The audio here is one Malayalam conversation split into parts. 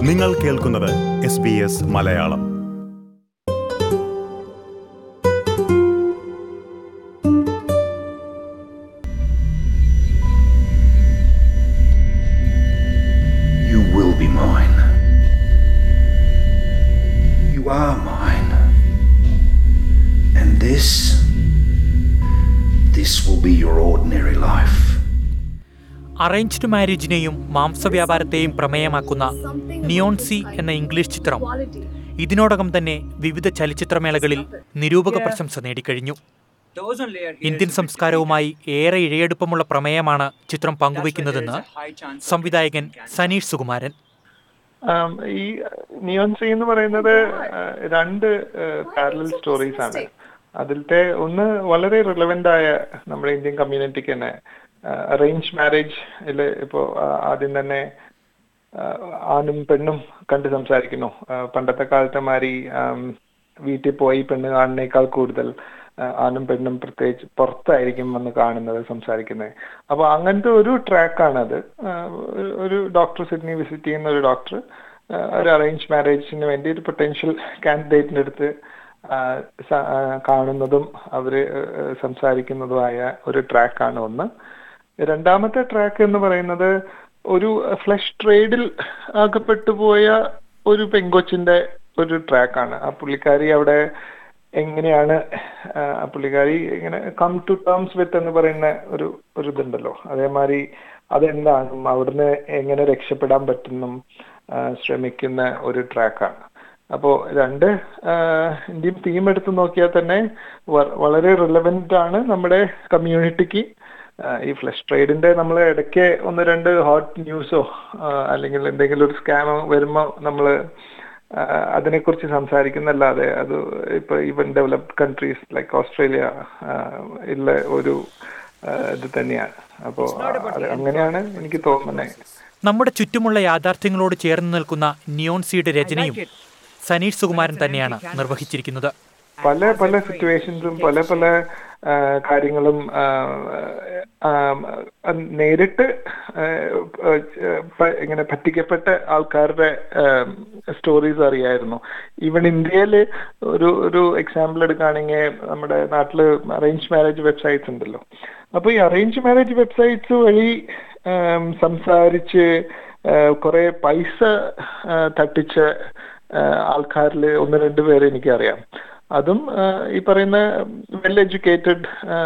നിങ്ങൾ കേൾക്കുന്നത് S B S Malayalam You will be mine. You are mine. And this. This will be your ordinary life. Arranged മാരേജിനെയും മാംസവ്യാപാരത്തെയും പ്രമേയമാക്കുന്ന നിയോൺസി എന്ന ഇംഗ്ലീഷ് ചിത്രം ഇതിനോടകം തന്നെ വിവിധ ചലച്ചിത്രമേളകളിൽ നിരൂപക പ്രശംസ നേടിക്കഴിഞ്ഞു ഇന്ത്യൻ സംസ്കാരവുമായി ഏറെ ഇഴയെടുപ്പമുള്ള പ്രമേയമാണ് ചിത്രം പങ്കുവയ്ക്കുന്നതെന്ന് സംവിധായകൻ സനീഷ് സുകുമാരൻ ആം, ഈ നിയോൺസി എന്ന് പറയുന്നത് ആ, രണ്ട് പാരലൽ സ്റ്റോറീസ് ആണ് അതിലത്തെ ഒന്ന് വളരെ റിലവന്റ് ആയ നമ്മുടെ ഇന്ത്യൻ കമ്മ്യൂണിറ്റിക്ക് തന്നെ അറേഞ്ച് മാരേജ് ഇപ്പോ ആ, ആദ്യം തന്നെ ആ, ആണും പെണ്ണും കണ്ട് സംസാരിക്കുന്നു ആ, പണ്ടത്തെ കാലത്തെ മാതിരി ആം, വീട്ടിൽ പോയി പെണ്ണ് കാണുന്നേക്കാൾ കൂടുതൽ ആ, ആണും പെണ്ണും പ്രത്യേകിച്ച് പുറത്തായിരിക്കും വന്ന് കാണുന്നത് സംസാരിക്കുന്നത് അപ്പൊ അങ്ങനത്തെ ഒരു ട്രാക്കാണത് ഒരു ഡോക്ടർ സിഡ്നി വിസിറ്റ് ചെയ്യുന്ന ഒരു ഡോക്ടർ ഒരു അറേഞ്ച് മാരേജിന് വേണ്ടി ഒരു പൊട്ടൻഷ്യൽ കാൻഡിഡേറ്റിന്റെ അടുത്ത് ആ, സ- ആ, കാണുന്നതും അവര് ആ, സംസാരിക്കുന്നതുമായ ഒരു ട്രാക്കാണ് ഒന്ന് രണ്ടാമത്തെ ട്രാക്ക് എന്ന് പറയുന്നത് ഒരു ഫ്ലഷ് ട്രേഡിൽ അകപ്പെട്ടു പോയ ഒരു പെങ്കൊച്ചിന്റെ ഒരു ട്രാക്കാണ് ആ പുള്ളിക്കാരി അവിടെ എങ്ങനെയാണ് ആ, ആ പുള്ളിക്കാരി ഇങ്ങനെ കം ടു ടേംസ് വിത്ത് എന്ന് പറയുന്ന ഒരു ഒരു ഇതുണ്ടല്ലോ അതേമാതിരി അതെന്താണെന്നും അവിടുന്ന് എങ്ങനെ രക്ഷപ്പെടാൻ പറ്റുന്നും ആ, ശ്രമിക്കുന്ന ഒരു ട്രാക്കാണ് അപ്പോ രണ്ട് ഇന്ത്യൻ തീം എടുത്ത് നോക്കിയാൽ തന്നെ വ- വളരെ റിലവന്റ് ആണ് നമ്മുടെ കമ്മ്യൂണിറ്റിക്ക് ഈ ഫ്ലഷ് ട്രേഡിന്റെ നമ്മൾ ഇടയ്ക്ക് ഒന്ന് രണ്ട് ഹോട്ട് ന്യൂസോ അല്ലെങ്കിൽ എന്തെങ്കിലും ഒരു സ്കാമോ വരുമ്പോൾ നമ്മൾ അതിനെക്കുറിച്ച് സംസാരിക്കുന്നല്ലാതെ അത് ഇപ്പൊ even developed countries like Australia ഉള്ള ഒരു ആ, ഇത് തന്നെയാണ് അപ്പോ അത് അങ്ങനെയാണ് എനിക്ക് തോന്നുന്നത് നമ്മുടെ ചുറ്റുമുള്ള യാഥാർത്ഥ്യങ്ങളോട് ചേർന്ന് നിൽക്കുന്ന നിയോൺസിയുടെ രചനയും സനീഷ് സുകുമാരൻ തന്നെയാണ് നിർവഹിച്ചിരിക്കുന്നത് പല പല സിറ്റുവേഷൻസും പല പല ആ, കാര്യങ്ങളും ആ, ആ, ആ, നേരിട്ട് ആ, പ- ഇങ്ങനെ പറ്റിക്കപ്പെട്ട ആൾക്കാരുടെ സ്റ്റോറീസ് അറിയായിരുന്നു ഈവൻ ഇന്ത്യയിൽ ഒരു ഒരു എക്സാമ്പിൾ എടുക്കുകയാണെങ്കിൽ നമ്മുടെ നാട്ടില് അറേഞ്ച് മാരേജ് വെബ്സൈറ്റ്സ് ഉണ്ടല്ലോ അപ്പൊ ഈ അറേഞ്ച് മാരേജ് വെബ്സൈറ്റ്സ് വഴി ആം, സംസാരിച്ച് കുറെ പൈസ ആ, തട്ടിച്ച ആൾക്കാരിൽ ഒന്ന് രണ്ട് പേരെ എനിക്കറിയാം അതും ആ, ഈ പറയുന്ന വെൽ എഡ്യൂക്കേറ്റഡ്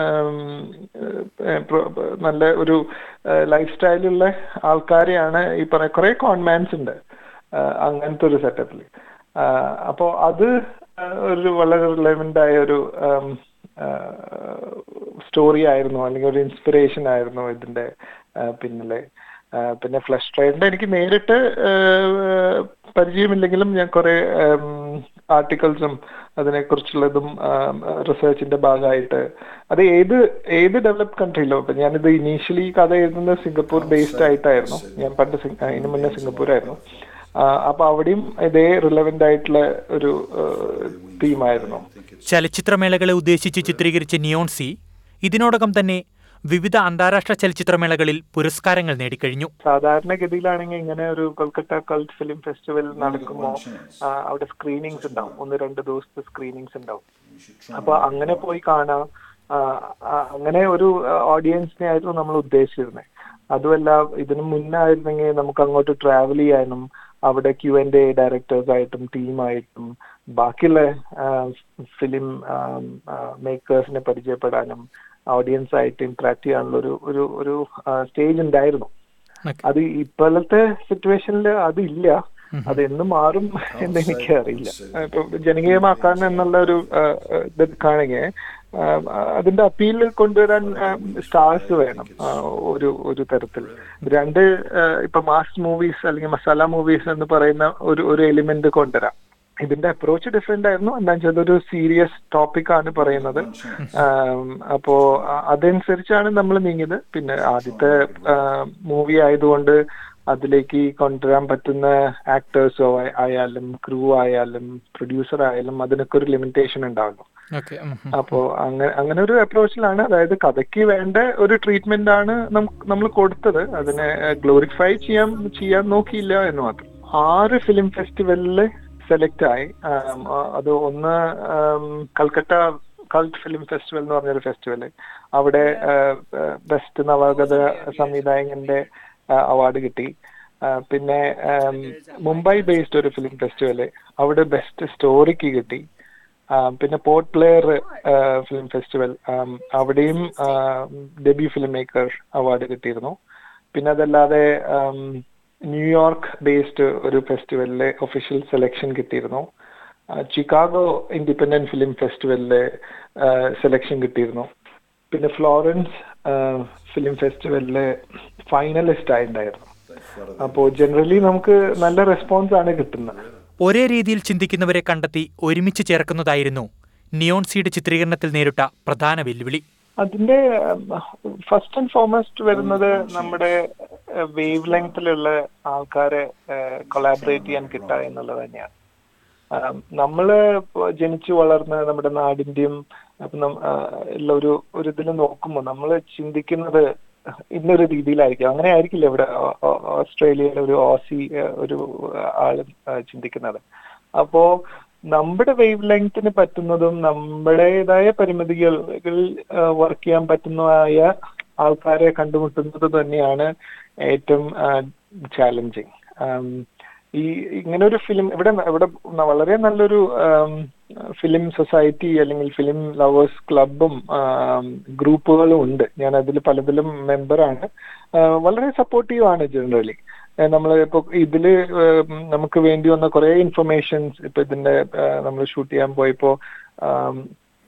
നല്ല ഒരു ലൈഫ് സ്റ്റൈലുള്ള ആൾക്കാരെയാണ് ഈ പറയുന്ന കുറെ കോൺമാൻസ് ഉണ്ട് ആ, അങ്ങനത്തെ ഒരു സെറ്റപ്പിൽ അപ്പോൾ അത് ആ, ഒരു വളരെ റിലവൻ്റ് ആയ ഒരു സ്റ്റോറി ആയിരുന്നു അല്ലെങ്കിൽ ഒരു ഇൻസ്പിറേഷൻ ആയിരുന്നു ഇതിന്റെ ആ, പിന്നിലെ ആ, പിന്നെ ഫ്ലഷ് ട്രേഡിന്റെ എനിക്ക് നേരിട്ട് ആ, പരിചയമില്ലെങ്കിലും ഞാൻ കുറെ ആർട്ടിക്കിൾസും അതിനെക്കുറിച്ചുള്ളതും റിസർച്ചിന്റെ ഭാഗമായിട്ട് അത് ഏത് ഏത് ഡെവലപ്ഡ് കൺട്രിയിലോ ഇപ്പൊ ഞാനിത് ഇനീഷ്യലി കഥ എഴുതുന്നത് സിംഗപ്പൂർ ബേസ്ഡ് ആയിട്ടായിരുന്നു ഞാൻ പണ്ട് സിംഗ- ആ, ഇതിനു മുന്നേ സിംഗപ്പൂരായിരുന്നു ആ, അപ്പൊ അവിടെയും ഇതേ റിലവന്റ് ആയിട്ടുള്ള ഒരു തീമായിരുന്നു ചലച്ചിത്രമേളകളെ ഉദ്ദേശിച്ച് ചിത്രീകരിച്ച നിയോൺസി ഇതിനോടകം തന്നെ വിവിധ അന്താരാഷ്ട്ര ചലച്ചിത്രമേളകളിൽ പുരസ്കാരങ്ങൾ നേടിക്കഴിഞ്ഞു സാധാരണഗതിയിലാണെങ്കിൽ ഇങ്ങനെ ഒരു കൊൽക്കത്ത കൾട്ട് ഫിലിം ഫെസ്റ്റിവൽ നടക്കുമ്പോൾ അവിടെ സ്ക്രീനിങ്സ് ഉണ്ടാവും ഒന്ന് രണ്ട് ദിവസത്തെ സ്ക്രീനിങ്സ് ഉണ്ടാവും അപ്പൊ അങ്ങനെ പോയി കാണാം ആ, ആ, അങ്ങനെ ഒരു ഓഡിയൻസിനെ ആയിരുന്നു നമ്മൾ ഉദ്ദേശിച്ചിരുന്നത് അതുമല്ല ഇതിനു മുന്നേ ആയിരുന്നെങ്കിൽ നമുക്ക് അങ്ങോട്ട് ട്രാവൽ ചെയ്യാനും അവിടെ ക്യു ആൻഡ് എ ഡയറക്ടേഴ്സ് ആയിട്ടും ടീമായിട്ടും ബാക്കിയുള്ള ഫിലിം മേക്കേഴ്സിനെ പരിചയപ്പെടാനും ഓഡിയൻസ് ആയിട്ട് ഇന്ററാക്ട് ചെയ്യാനുള്ള ഒരു ഒരു ഒരു സ്റ്റേജ് ഉണ്ടായിരുന്നു Okay. അത് ഇപ്പോഴത്തെ സിറ്റുവേഷനിൽ അത് ഇല്ല അത് എന്ന് മാറും എന്ന് എനിക്ക് അറിയില്ല ഇപ്പൊ ജനകീയമാക്കാൻ എന്നുള്ള ഒരു ആ, ആ, ഇത് കാണുകയെ അതിന്റെ അപ്പീൽ കൊണ്ടുവരാൻ സ്റ്റാർസ് വേണം ആ, ഒരു ഒരു തരത്തിൽ രണ്ട് ആ, ഇപ്പൊ മാസ് മൂവീസ് അല്ലെങ്കിൽ മസാല മൂവീസ് എന്ന് പറയുന്ന ഒരു ഒരു എലിമെന്റ് കൊണ്ടുവരാം ഇതിന്റെ അപ്രോച്ച് ഡിഫറെന്റ് ആയിരുന്നു എന്താ വെച്ചാൽ അതൊരു സീരിയസ് ടോപ്പിക് ആണ് പറയുന്നത് ആം, അപ്പോ അ- അതനുസരിച്ചാണ് നമ്മൾ നീങ്ങിയത് പിന്നെ ആദ്യത്തെ മൂവി ആയതുകൊണ്ട് അതിലേക്ക് കൊണ്ടുവരാൻ പറ്റുന്ന ആക്ടേഴ്സോ ആയാലും ക്രൂ ആയാലും പ്രൊഡ്യൂസർ ആയാലും അതിനൊക്കെ ഒരു ലിമിറ്റേഷൻ ഉണ്ടാവുന്നു ഓക്കെ അപ്പോ അങ്ങനെ അങ്ങനെ ഒരു അപ്രോച്ചിലാണ് അതായത് കഥയ്ക്ക് വേണ്ട ഒരു ട്രീറ്റ്മെന്റ് ആണ് നമ്മൾ കൊടുത്തത് അതിനെ ഗ്ലോറിഫൈ ചെയ്യാൻ ചെയ്യാൻ നോക്കിയില്ല എന്ന് മാത്രം ആറ് ഫിലിം ഫെസ്റ്റിവലിൽ സെലക്ട് ആയി ആം, ആ- അത് ഒന്ന് um, Calcutta cult film festival എന്ന് പറഞ്ഞൊരു ഫെസ്റ്റിവല് അവിടെ ബെസ്റ്റ് നവാഗത സംവിധായകന്റെ അവാർഡ് കിട്ടി ആ, പിന്നെ ആം, മുംബൈ ബേസ്ഡ് ഒരു ഫിലിം ഫെസ്റ്റിവല് അവിടെ ബെസ്റ്റ് സ്റ്റോറിക്ക് കിട്ടി ആ, പിന്നെ Port Blair film festival um, അവിടെയും ഡെബ്യൂ ഫിലിം മേക്കർ അവാർഡ് കിട്ടിയിരുന്നു പിന്നെ അതല്ലാതെ ആം, ന്യൂയോർക്ക് ബേസ്ഡ് ഒരു ഫെസ്റ്റിവലിലെ ഒഫീഷ്യൽ സെലക്ഷൻ കിട്ടിയിരുന്നു ആ, ചിക്കാഗോ ഇൻഡിപെൻഡന്റ് ഫിലിം ഫെസ്റ്റിവലിലെ സെലക്ഷൻ കിട്ടിയിരുന്നു പിന്നെ ഫ്ലോറൻസ് ഫിലിം ഫെസ്റ്റിവലിലെ ഫൈനലിസ്റ്റ് ആയിട്ടുണ്ടായിരുന്നു അപ്പോൾ ജനറലി നമുക്ക് നല്ല റെസ്പോൺസ് ആണ് കിട്ടുന്നത് ഒരേ രീതിയിൽ ചിന്തിക്കുന്നവരെ കണ്ടെത്തി ഒരുമിച്ച് ചേർക്കുന്നതായിരുന്നു നിയോൺ സീഡ് ചിത്രീകരണത്തിൽ നേരിട്ട പ്രധാന വെല്ലുവിളി അതിന്റെ ഫസ്റ്റ് ആൻഡ് ഫോർമോസ്റ്റ് വരുന്നത് നമ്മുടെ വേവ് ലെങ്തിലുള്ള ആൾക്കാരെ കൊളാബറേറ്റ് ചെയ്യാൻ കിട്ടുക എന്നുള്ളത് തന്നെയാണ് ആം, നമ്മള് ഇപ്പൊ ജനിച്ചു വളർന്ന നമ്മുടെ നാടിന്റെയും അപ്പൊ നം- ആ, ഉള്ള ഒരു ഒരു ഇതിൽ നോക്കുമ്പോൾ നമ്മൾ ചിന്തിക്കുന്നത് ഇന്നൊരു രീതിയിലായിരിക്കും അങ്ങനെ ആയിരിക്കില്ല ഇവിടെ ഓ- ഓ- ഓസ്ട്രേലിയയിലെ ഒരു ഓസി ആ, ഒരു ആള് ആ, ചിന്തിക്കുന്നത് അപ്പോ നമ്മുടെ വേവ് ലെങ്തിന് പറ്റുന്നതും നമ്മുടേതായ പരിമിതികളിൽ വർക്ക് ചെയ്യാൻ പറ്റുന്നതായ ആൾക്കാരെ കണ്ടുമുട്ടുന്നത് തന്നെയാണ് ഏറ്റവും ചാലഞ്ചിങ് ഈ ഇങ്ങനെ ഒരു ഫിലിം ഇവിടെ ഇവിടെ വളരെ നല്ലൊരു ഫിലിം സൊസൈറ്റി അല്ലെങ്കിൽ ഫിലിം ലവേഴ്സ് ക്ലബും ഗ്രൂപ്പുകളും ഉണ്ട് ഞാൻ അതിൽ പലതിലും മെമ്പറാണ് വളരെ സപ്പോർട്ടീവ് ആണ് ജനറലി നമ്മൾ ഇപ്പൊ ഇതില് ഏം, നമുക്ക് വേണ്ടി വന്ന കുറെ ഇൻഫർമേഷൻസ് ഇപ്പൊ ഇതിന്റെ നമ്മൾ ഷൂട്ട് ചെയ്യാൻ പോയപ്പോ ആം,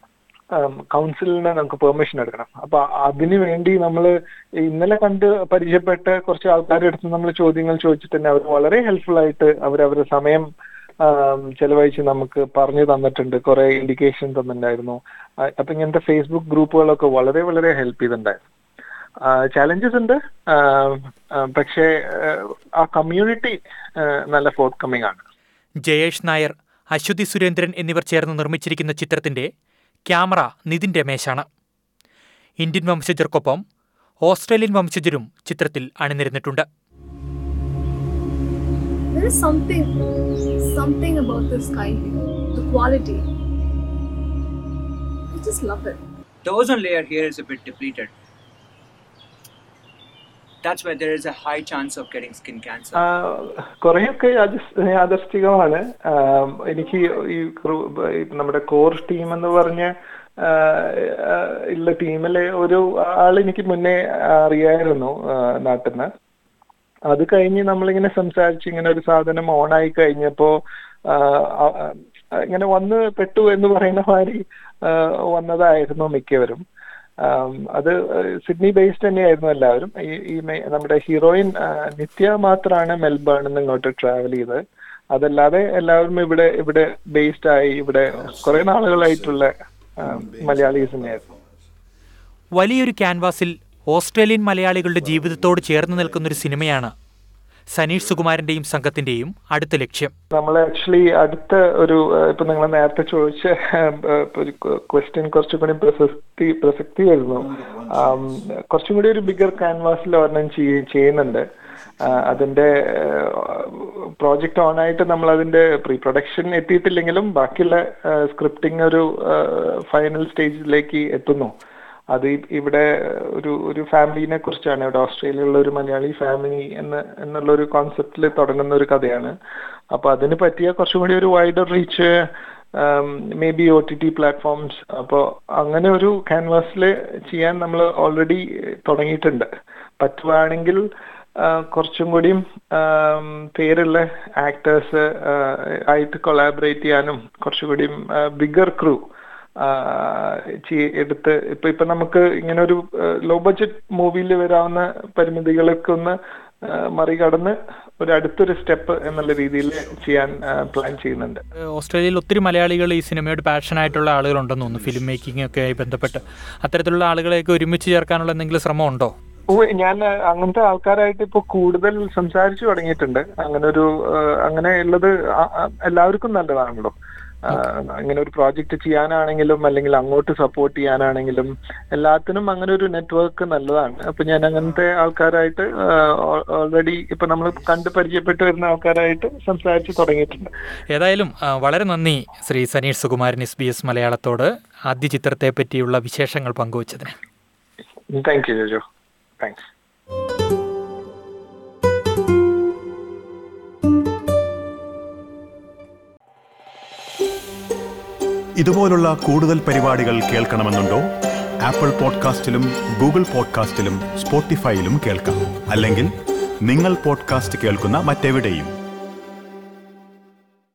കൗൺസിലിന് നമുക്ക് പെർമിഷൻ എടുക്കണം അപ്പൊ അതിനു വേണ്ടി നമ്മൾ ഇന്നലെ കണ്ട് പരിചയപ്പെട്ട കുറച്ച് ആൾക്കാരുടെ അടുത്ത് നമ്മൾ ചോദ്യങ്ങൾ ചോദിച്ചിട്ട് തന്നെ അവർ വളരെ ഹെൽപ്ഫുൾ ആയിട്ട് അവർ അവരുടെ സമയം ആം, ചെലവഴിച്ച് നമുക്ക് പറഞ്ഞു തന്നിട്ടുണ്ട് കുറെ ഇൻഡിക്കേഷൻ തന്നിട്ടുണ്ടായിരുന്നു ആ, അപ്പൊ ഇങ്ങനത്തെ ഫേസ്ബുക്ക് ഗ്രൂപ്പുകളൊക്കെ വളരെ വളരെ ഹെൽപ്പ് ചെയ്തിട്ടുണ്ടായിരുന്നു ചാലഞ്ചസ് ഉണ്ട് ആ, ആ, പക്ഷേ ആ, ആ കമ്മ്യൂണിറ്റി നല്ല ഫോർത്ത് കമ്മിങ് ആണ് ജയേഷ് നായർ അശ്വതി സുരേന്ദ്രൻ എന്നിവർ ചേർന്ന് നിർമ്മിച്ചിരിക്കുന്ന ചിത്രത്തിന്റെ ക്യാമറ നിതിൻ രമേശാണ് ഇന്ത്യൻ വംശജർക്കൊപ്പം ഓസ്ട്രേലിയൻ വംശജരും ചിത്രത്തിൽ അണിനിരന്നിട്ടുണ്ട് There is something, something about the sky here, the quality. I just love it. The ozone layer here is a bit depleted. That's why there is a high chance of getting skin cancer. കുറെയൊക്കെ യാദൃ- യാദൃശ്ചികമാണ് ആം, എനിക്ക് ഈ ക്രൂ- ഈ നമ്മുടെ കോർ ടീം എന്ന് പറഞ്ഞ ആ, ആ, ഉള്ള ടീമിലെ ഒരു ആൾ എനിക്ക് മുന്നേ അറിയായിരുന്നു നാട്ടിൽ നിന്ന് അത് കഴിഞ്ഞ് നമ്മളിങ്ങനെ സംസാരിച്ച് ഇങ്ങനെ ഒരു സാധനം ഓണായി കഴിഞ്ഞപ്പോ ആ, ആ, ആ, ഇങ്ങനെ വന്ന് പെട്ടു എന്ന് പറയുന്ന മാതിരി ആ, വന്നതായിരുന്നു മിക്കവരും ആം, അത് സിഡ്നി ബേസ്ഡ് തന്നെയായിരുന്നു എല്ലാവരും ഈ ഈ മെ- നമ്മുടെ ഹീറോയിൻ ആ, നിത്യ മാത്രമാണ് മെൽബേണിൽ നിന്ന് ഇങ്ങോട്ട് ട്രാവൽ ചെയ്തത് അതല്ലാതെ എല്ലാവരും ഇവിടെ ഇവിടെ ബേസ്ഡ് ആയി ഇവിടെ കുറെ നാളുകളായിട്ടുള്ള ആ, മലയാളീസ് തന്നെയായിരുന്നു വലിയൊരു ക്യാൻവാസിൽ ഓസ്ട്രേലിയൻ മലയാളികളുടെ ജീവിതത്തോട് ചേർന്ന് നിൽക്കുന്ന ഒരു സിനിമയാണ് സനീഷ് സുകുമാരന്റെയും സംഘത്തിന്റെയും അടുത്ത ലക്ഷ്യം നമ്മൾ ആക്ച്വലി അടുത്ത ഒരു ഏഹ്, ഇപ്പൊ നിങ്ങൾ നേരത്തെ ചോദിച്ച ഏഹ്, ഒരു ക്വസ്റ്റ്യൻ കുറച്ചും കൂടി പ്രസക്തി പ്രസക്തി വരുന്നു ആം, കുറച്ചും കൂടി ഒരു ബിഗർ ക്യാൻവാസിൽ ഒരെണ്ണം ചെയ്യ- ചെയ്യുന്നുണ്ട് ആ, അതിന്റെ പ്രോജക്റ്റ് ഓൺ ആയിട്ട് നമ്മൾ അതിന്റെ പ്രീ പ്രൊഡക്ഷൻ എത്തിയിട്ടില്ലെങ്കിലും ബാക്കിയുള്ള സ്ക്രിപ്റ്റിംഗ് ഒരു ഫൈനൽ സ്റ്റേജിലേക്ക് എത്തുന്നു അത് ഈ- ഇവിടെ ഒരു ഒരു ഫാമിലിനെ കുറിച്ചാണ് ഇവിടെ ഓസ്ട്രേലിയയിലുള്ള ഒരു മലയാളി ഫാമിലി എന്ന് എന്നുള്ള ഒരു കോൺസെപ്റ്റിൽ തുടങ്ങുന്ന ഒരു കഥയാണ് അപ്പൊ അതിന് പറ്റിയ കുറച്ചും കൂടി ഒരു wider reach may be O T T platforms അപ്പോൾ അങ്ങനെ ഒരു ക്യാൻവാസിൽ ചെയ്യാൻ നമ്മൾ ഓൾറെഡി തുടങ്ങിയിട്ടുണ്ട് പറ്റുവാണെങ്കിൽ ആ, കുറച്ചും കൂടിയും ആം, പേരുള്ള ആക്ടേഴ്സ് ആയിട്ട് കൊളാബറേറ്റ് ചെയ്യാനും കുറച്ചുകൂടിയും ബിഗർ ക്രൂ എടുത്ത് ഇപ്പൊ ഇപ്പൊ നമുക്ക് ഇങ്ങനെ ഒരു ലോ ബഡ്ജറ്റ് മൂവിയിൽ വരാവുന്ന പരിമിതികളൊക്കെ ഒന്ന് ആ, മറികടന്ന് ഒരു അടുത്തൊരു സ്റ്റെപ്പ് എന്നുള്ള രീതിയിൽ ചെയ്യാൻ പ്ലാൻ ചെയ്യുന്നുണ്ട് ഏഹ് ഓസ്ട്രേലിയയിൽ ഒത്തിരി മലയാളികൾ ഈ സിനിമയോട് പാഷനായിട്ടുള്ള ആളുകളുണ്ടെന്ന് തോന്നുന്നു ഫിലിം മേക്കിംഗ് ഒക്കെ ആയി ബന്ധപ്പെട്ട് അത്തരത്തിലുള്ള ആളുകളെയൊക്കെ ഒരുമിച്ച് ചേർക്കാനുള്ള എന്തെങ്കിലും ശ്രമം ഉണ്ടോ ഓ ഞാൻ ആ, അങ്ങനത്തെ ആൾക്കാരായിട്ട് ഇപ്പൊ കൂടുതൽ സംസാരിച്ചു തുടങ്ങിയിട്ടുണ്ട് അങ്ങനെ ഒരു ആ, അങ്ങനെ ഉള്ളത് ആ- ആ, എല്ലാവർക്കും നല്ലതാണല്ലോ ആ, ഇങ്ങനെ ഒരു പ്രോജക്റ്റ് ചെയ്യാനാണെങ്കിലും അല്ലെങ്കിൽ അങ്ങോട്ട് സപ്പോർട്ട് ചെയ്യാനാണെങ്കിലും എല്ലാത്തിനും അങ്ങനെ ഒരു നെറ്റ്വർക്ക് നല്ലതാണ് അപ്പൊ ഞാൻ അങ്ങനത്തെ ആൾക്കാരായിട്ട് ഓൾറെഡി ഇപ്പൊ നമ്മൾ കണ്ട് പരിചയപ്പെട്ട് വരുന്ന ആൾക്കാരായിട്ട് സംസാരിച്ച് തുടങ്ങിയിട്ടുണ്ട് ഏതായാലും ആ, വളരെ നന്ദി Shri Saneesh Sukumaran S B S മലയാളത്തോട് ആദ്യ ചിത്രത്തെ പറ്റിയുള്ള വിശേഷങ്ങൾ പങ്കുവച്ചതിന് താങ്ക് യു ജോജോ താങ്ക്സ് ഇതുപോലുള്ള കൂടുതൽ പരിപാടികൾ കേൾക്കണമെന്നുണ്ടോ ആപ്പിൾ പോഡ്കാസ്റ്റിലും ഗൂഗിൾ പോഡ്കാസ്റ്റിലും സ്പോട്ടിഫൈയിലും കേൾക്കാം അല്ലെങ്കിൽ നിങ്ങൾ പോഡ്കാസ്റ്റ് കേൾക്കുന്ന മറ്റെവിടെയും